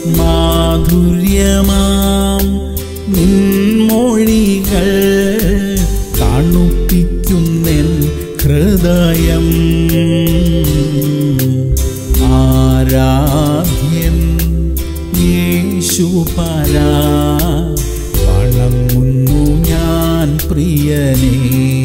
മാധുര്യമാം നിൻമൊഴികൾ തണുപ്പിക്കുന്നൻ ഹൃദയം ആരാധ്യൻ യേശുപരാ വണങ്ങുന്നു ഞാൻ പ്രിയനേ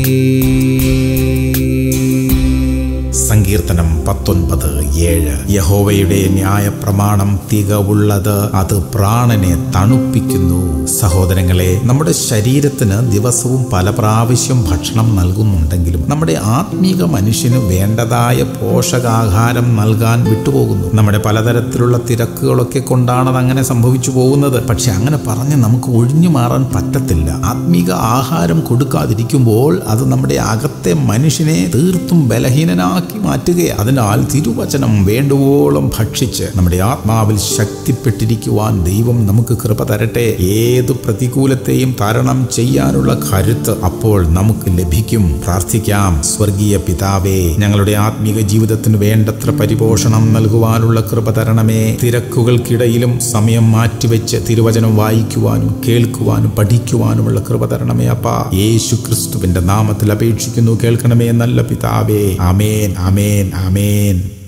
സങ്കീർത്തനം പത്തൊൻപത് ഏഴ് യഹോവയുടെ ന്യായപ്രമാണം തികവുള്ളത് അത് പ്രാണനെ തണുപ്പിക്കുന്നു സഹോദരങ്ങളെ നമ്മുടെ ശരീരത്തിന് ദിവസവും പല പ്രാവശ്യം ഭക്ഷണം നൽകുന്നുണ്ടെങ്കിലും നമ്മുടെ ആത്മീക മനുഷ്യന് വേണ്ടതായ പോഷകാഹാരം നൽകാൻ വിട്ടുപോകുന്നു നമ്മുടെ പലതരത്തിലുള്ള തിരക്കുകളൊക്കെ കൊണ്ടാണ് അത് അങ്ങനെ സംഭവിച്ചു പോകുന്നത് പക്ഷെ അങ്ങനെ പറഞ്ഞ് നമുക്ക് ഒഴിഞ്ഞു മാറാൻ പറ്റത്തില്ല ആത്മീക ആഹാരം കൊടുക്കാതിരിക്കുമ്പോൾ അത് നമ്മുടെ അകത്തെ മനുഷ്യനെ തീർത്തും ബലഹീനനാക്കി മാറ്റുകയാണ് അതിനാൽ തിരുവചനം വേണ്ടുവോളം ഭക്ഷിച്ച് നമ്മുടെ ആത്മാവിൽ ശക്തിപ്പെട്ടിരിക്കുവാൻ ദൈവം നമുക്ക് കൃപ തരട്ടെ ഏത് പ്രതികൂലത്തെയും തരണം ചെയ്യാനുള്ള കരുത്ത് അപ്പോൾ നമുക്ക് ലഭിക്കും പ്രാർത്ഥിക്കാം സ്വർഗീയ പിതാവേ ഞങ്ങളുടെ ആത്മീക ജീവിതത്തിന് വേണ്ടത്ര പരിപോഷണം നൽകുവാനുള്ള കൃപ തരണമേ തിരക്കുകൾക്കിടയിലും സമയം മാറ്റിവെച്ച് തിരുവചനം വായിക്കുവാനും കേൾക്കുവാനും പഠിക്കുവാനുമുള്ള കൃപ തരണമേ അപ്പാ യേശു ക്രിസ്തുവിന്റെ നാമത്തിൽ അപേക്ഷിക്കുന്നു കേൾക്കണമേ നല്ല പിതാവേ ആമേൻ ആമേൻ ആമേൻ